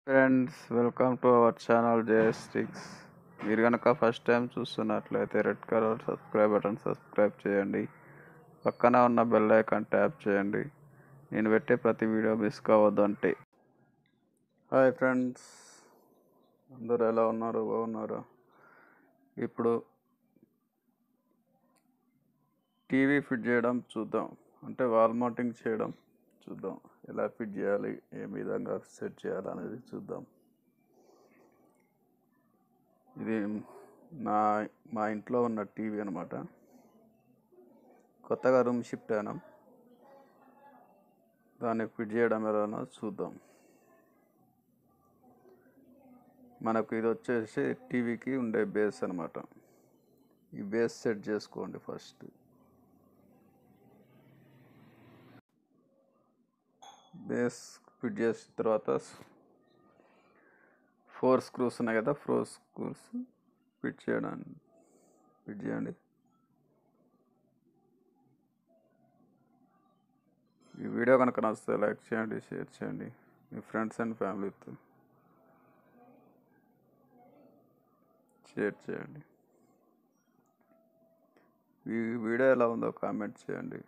friends welcome to our channel జేఎస్టిక్స్ మీరు కనుక ఫస్ట్ టైం చూస్తున్నట్లయితే red colour subscribe button subscribe చేయండి పక్కన ఉన్న బెల్ ఐకాన్ ట్యాప్ చేయండి నేను పెట్టే ప్రతి వీడియో మిస్ కావద్దు అంటే హాయ్ ఫ్రెండ్స్ అందరూ ఎలా ఉన్నారు బాగున్నారు ఇప్పుడు టీవీ ఫిట్ చేయడం చూద్దాం అంటే వాల్ మౌంటింగ్ చేయడం చూద్దాం ఎలా ఫిట్ చేయాలి ఏ విధంగా సెట్ చేయాలి అనేది చూద్దాం ఇది నా మా ఇంట్లో ఉన్న టీవీ అనమాట కొత్తగా రూమ్ షిఫ్ట్ అయినాం దాన్ని ఫిట్ చేయడం ఎలానో చూద్దాం మనకు ఇది వచ్చేసి టీవీకి ఉండే బేస్ అనమాట ఈ బేస్ సెట్ చేసుకోండి ఫస్ట్ బేస్ ఫిట్ చేసిన తర్వాత ఫోర్ స్క్రూస్ ఉన్నాయి కదా ఫోర్ స్క్రూస్ ఫిట్ చేయడానికి ఫిట్ చేయండి ఈ వీడియో కనుక నచ్చితే లైక్ చేయండి షేర్ చేయండి మీ ఫ్రెండ్స్ అండ్ ఫ్యామిలీతో షేర్ చేయండి ఈ వీడియో ఎలా ఉందో కామెంట్ చేయండి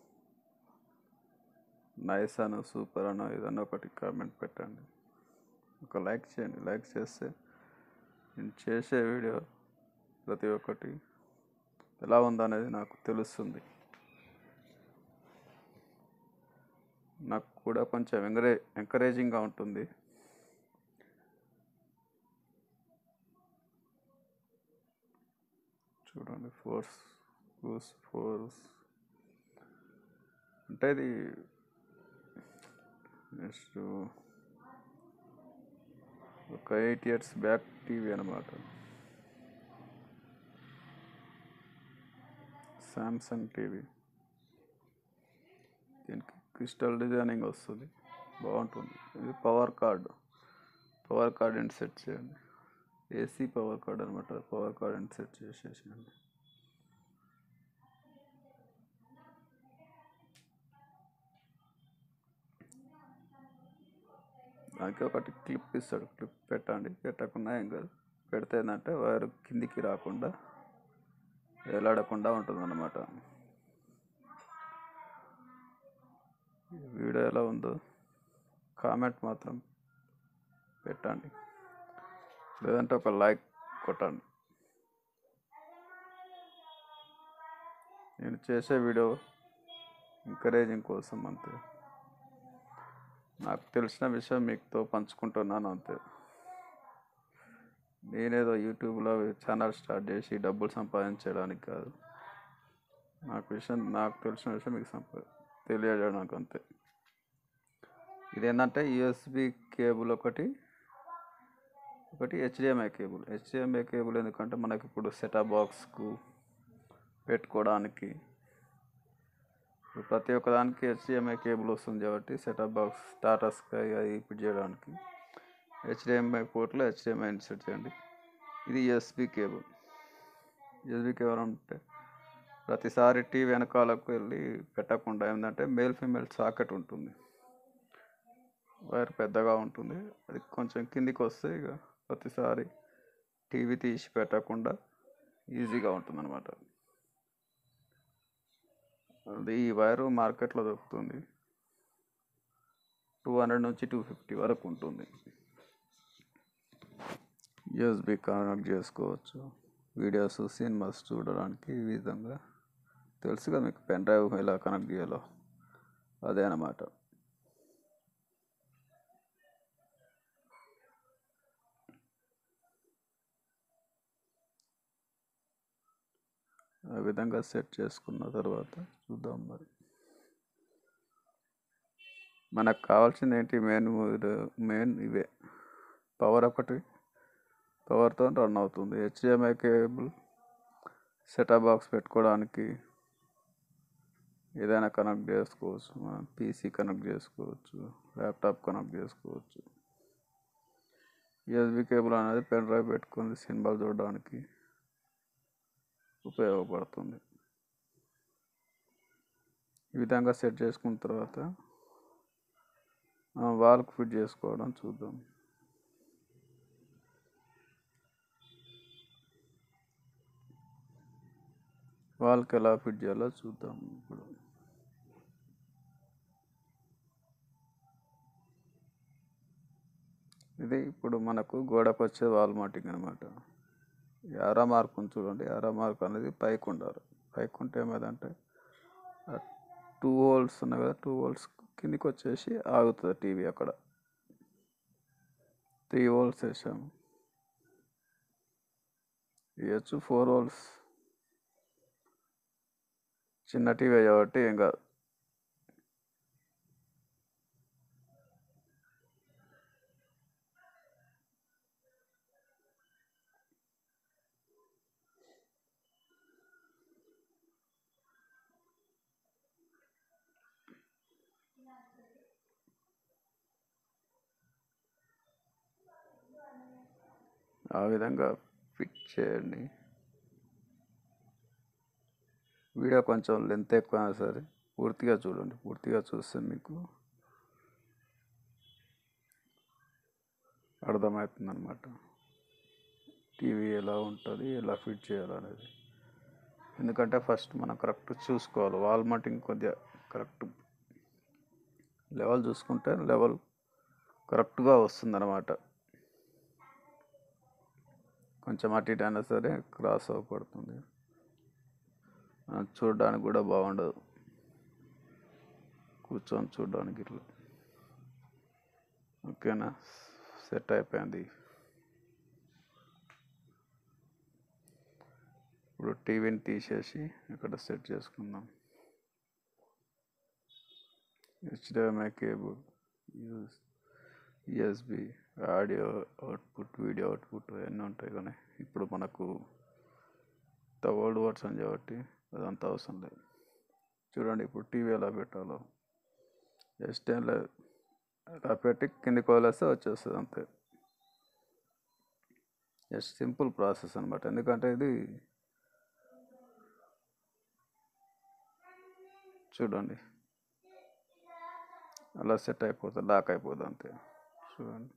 నైస్ అను సూపర్ అను ఏదన్నా ఒకటి కామెంట్ పెట్టండి ఒక లైక్ చేయండి లైక్ చేస్తే నేను చేసే వీడియో ప్రతి ఒక్కటి ఎలా ఉందనేది నాకు తెలుస్తుంది నాకు కూడా కొంచెం ఎంకరే ఎంకరేజింగ్గా ఉంటుంది చూడండి ఫోర్స్ ఫోర్స్ ఫోర్స్ అంటే ఇది నెక్స్ట్ ఒక ఎయిట్ ఇయర్స్ బ్యాక్ టీవీ అనమాట శాంసంగ్ టీవీ దీనికి క్రిస్టల్ డిజైనింగ్ వస్తుంది బాగుంటుంది ఇది power cord power cord and set చేయండి ఏసీ పవర్ కార్డ్ అనమాట పవర్ కార్డ్ అండ్ సెట్ చేసేసేయండి దానికి ఒకటి క్లిప్ ఇస్తాడు క్లిప్ పెట్టండి పెట్టకుండా ఏం కాదు పెడితే ఏంటంటే వైర్ కిందికి రాకుండా వేలాడకుండా ఉంటుంది అన్నమాట వీడియో ఎలా ఉందో కామెంట్ మాత్రం పెట్టండి లేదంటే ఒక లైక్ కొట్టండి నేను చేసే వీడియో ఎంకరేజింగ్ కోసం అంతే నాకు తెలిసిన విషయం మీతో పంచుకుంటున్నాను అంతే నేనేదో యూట్యూబ్లో ఛానల్ స్టార్ట్ చేసి డబ్బులు సంపాదించడానికి కాదు నాకు విషయం నాకు తెలిసిన విషయం మీకు సంపా తెలియజేయడానికి అంతే ఇదేంటంటే యూఎస్బి కేబుల్ ఒకటి ఒకటి హెచ్డిఎంఐ కేబుల్ హెచ్డిఎంఐ కేబుల్ ఎందుకంటే మనకి ఇప్పుడు సెటప్ బాక్స్కు పెట్టుకోవడానికి ఇప్పుడు ప్రతి ఒక్కదానికి హెచ్డిఎంఐ కేబుల్ వస్తుంది కాబట్టి సెటప్ బాక్స్ టాటా స్కై అది ఫిట్ చేయడానికి హెచ్డిఎంఐ పోర్ట్లో హెచ్డిఎంఐ ఇన్సర్ట్ చేయండి ఇది యూఎస్బి కేబుల్ యూఎస్బి కేబుల్ అంటే ప్రతిసారి టీవీ వెనకాలకు వెళ్ళి పెట్టకుండా ఏంటంటే మేల్ ఫీమేల్ సాకెట్ ఉంటుంది వైర్ పెద్దగా ఉంటుంది అది కొంచెం కిందికి వస్తే ఇక ప్రతిసారి టీవీ తీసి పెట్టకుండా ఈజీగా ఉంటుంది అనమాట అది ఈ వైరు మార్కెట్లో దొరుకుతుంది టూ హండ్రెడ్ నుంచి టూ ఫిఫ్టీ వరకు ఉంటుంది యూఎస్బి కనెక్ట్ చేసుకోవచ్చు వీడియోస్ సినిమాస్ చూడడానికి ఈ విధంగా తెలుసుగా మీకు పెన్ డ్రైవ్ ఎలా కనెక్ట్ చేయాలో అదే అన్నమాట ఆ విధంగా సెట్ చేసుకున్న తర్వాత చూద్దాం మరి మనకు కావాల్సింది ఏంటి మెయిన్ మెయిన్ ఇవే పవర్ ఒకటి పవర్తో రన్ అవుతుంది హెచ్డిఎంఐ కేబుల్ సెటప్ బాక్స్ పెట్టుకోవడానికి ఏదైనా కనెక్ట్ చేసుకోవచ్చు మనం పీసీ కనెక్ట్ చేసుకోవచ్చు ల్యాప్టాప్ కనెక్ట్ చేసుకోవచ్చు యూఎస్బి కేబుల్ అనేది పెన్ డ్రైవ్ పెట్టుకొని సినిమాలు చూడడానికి ఉపయోగపడుతుంది ఈ విధంగా సెట్ చేసుకున్న తర్వాత వాల్కి ఫిట్ చేసుకోవడం చూద్దాం వాళ్ళకి ఎలా ఫిట్ చేయాలో చూద్దాం ఇప్పుడు ఇది ఇప్పుడు మనకు గోడకు వచ్చే వాల్ మార్కింగ్ అనమాట యారా మార్క్ ఉంది చూడండి యారా మార్క్ అనేది పైకి ఉండాలి పైకి ఉంటే ఏమైందంటే టూ హోల్స్ ఉన్నాయి కదా టూ హోల్స్ కిందికి వచ్చేసి ఆగుతుంది టీవీ అక్కడ త్రీ హోల్స్ వేసాము వేయచ్చు ఫోర్ హోల్స్ చిన్న టీవీ కాబట్టి ఏం కాదు ఆ విధంగా ఫిట్ చేయండి వీడియో కొంచెం లెంత్ ఎక్కువ అయినా సరే పూర్తిగా చూడండి పూర్తిగా చూస్తే మీకు అర్థమవుతుంది అనమాట టీవీ ఎలా ఉంటుంది ఎలా ఫిట్ చేయాలనేది ఎందుకంటే ఫస్ట్ మనం కరెక్ట్ చూసుకోవాలి వాల్ మౌంటింగ్ కొద్దిగా కరెక్ట్ లెవెల్ చూసుకుంటే లెవెల్ కరెక్ట్గా వస్తుంది అనమాట కొంచెం అటు ఇటు అయినా సరే క్రాస్ అవ్వబడుతుంది చూడడానికి కూడా బాగుండదు కూర్చొని చూడడానికి ఇట్లా ఓకేనా సెట్ అయిపోయింది ఇప్పుడు టీవీని తీసేసి ఇక్కడ సెట్ చేసుకుందాం HDMI cable use USB audio output video output అన్నీ ఉంటాయి కానీ ఇప్పుడు మనకు ఓల్డ్ వర్షన్ కాబట్టి అదంతా అవసరం లేదు చూడండి ఇప్పుడు టీవీ ఎలా పెట్టాలో జస్ట్ ఏం లేదు అలా పెట్టి కిందికి వదిలేస్తే వచ్చేస్తుంది అంతే జస్ట్ సింపుల్ ప్రాసెస్ అనమాట ఎందుకంటే ఇది చూడండి అలా సెట్ అయిపోతుంది లాక్ అయిపోతుంది అంతే చూడండి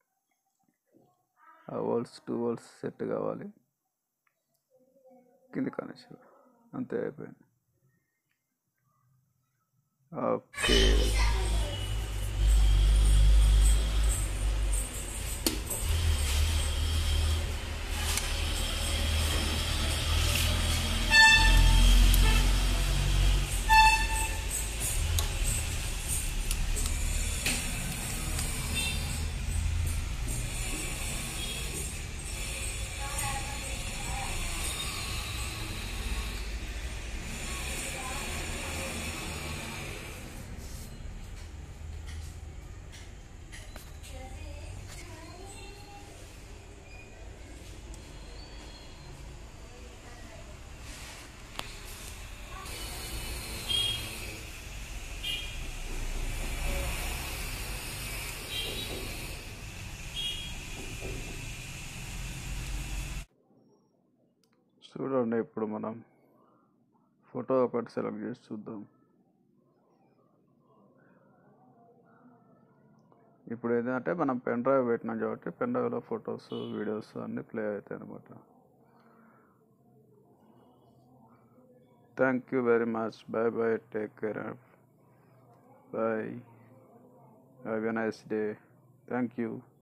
ఆ హోల్స్ టూ హోల్స్ సెట్ కావాలి కింది కనెక్షన్ అంతే అయిపోయింది ఓకే చూడండి ఇప్పుడు మనం ఫోటో ఒకటి సెలెక్ట్ చేసి చూద్దాం ఇప్పుడు ఏంటంటే మనం పెన్ డ్రైవ్ పెట్టినాం కాబట్టి పెన్ డ్రైవ్లో ఫొటోస్ వీడియోస్ అన్నీ ప్లే అవుతాయి అనమాట thank you very much bye bye take care bye have a nice day thank you